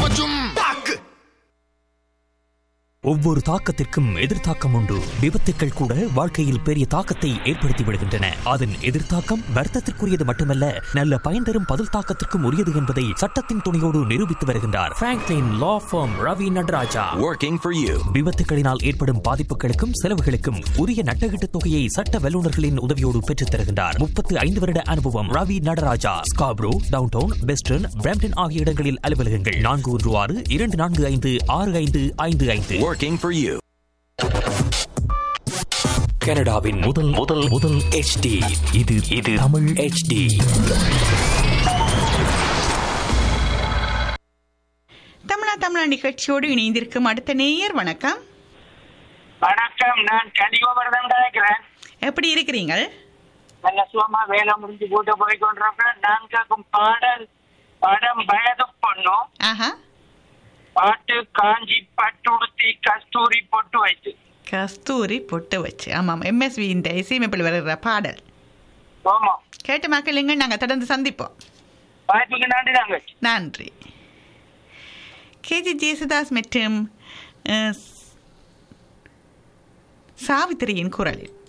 சும்மா தாக்கு ஒவ்வொரு தாக்கத்திற்கும் எதிர்த்தாக்கம் உண்டு விபத்துக்கள் கூட வாழ்க்கையில் பெரிய தாக்கத்தை ஏற்படுத்தி விடுகின்றன அதன் எதிர்த்தாக்கம் வர்த்தத்திற்குரியது மட்டுமல்ல நல்ல பயன் தரும் பதில் தாக்கத்திற்கும் உரியது என்பதை சட்டத்தின் துணையோடு நிரூபித்து வருகின்றார் Franklin law firm Ravi Nataraja Working for you. விபத்துகளினால் ஏற்படும் பாதிப்புகளுக்கும் செலவுகளுக்கும் உரிய நட்டகீட்டு தொகையை சட்ட வல்லுநர்களின் உதவியோடு பெற்றுத் தருகின்றார் முப்பத்து ஐந்து வருட அனுபவம் Ravi Nataraja Scarborough downtown western Brampton ஆகிய இடங்களில் அலுவலகங்கள் நான்கு ஒன்று ஆறு இரண்டு நான்கு ஐந்து ஆறு ஐந்து ஐந்து ஐந்து Working for you. கனடாவின் முதல் முதல் முதல் HD இது இது தமிழ் HD தமிழா தமிழா நிகழ்ச்சியோடு இணைந்திருக்கும் அடுத்த நேயர் வணக்கம் வணக்கம் நான் கனிகோபரதம் கிடைக்கிறேன் எப்படி இருக்கிறீங்கள் நல்ல சுகமா வேலை முடிஞ்சு கூட்டு போய் கொண்டிருக்கிறேன் நான் கேட்கும் பாடல் படம் வயது பொண்ணும் ஆஹா பாட்டு காஞ்சி பட்டுடுத்தி கஸ்தூரி பொட்டு வைத்து கஸ்தூரி பொட்டு வச்சு ஆமாம் எம்எஸ்வி இந்த இசையமைப்பில் வருகிற பாடல் ஆமா கேட்டு மக்களுங்க நாங்கள் தொடர்ந்து சந்திப்போம் வாய்ப்புக்கு நன்றி தாங்க நன்றி கேஜி ஜேசுதாஸ் மற்றும் அஹ், சாவித்திரியின் குரலில்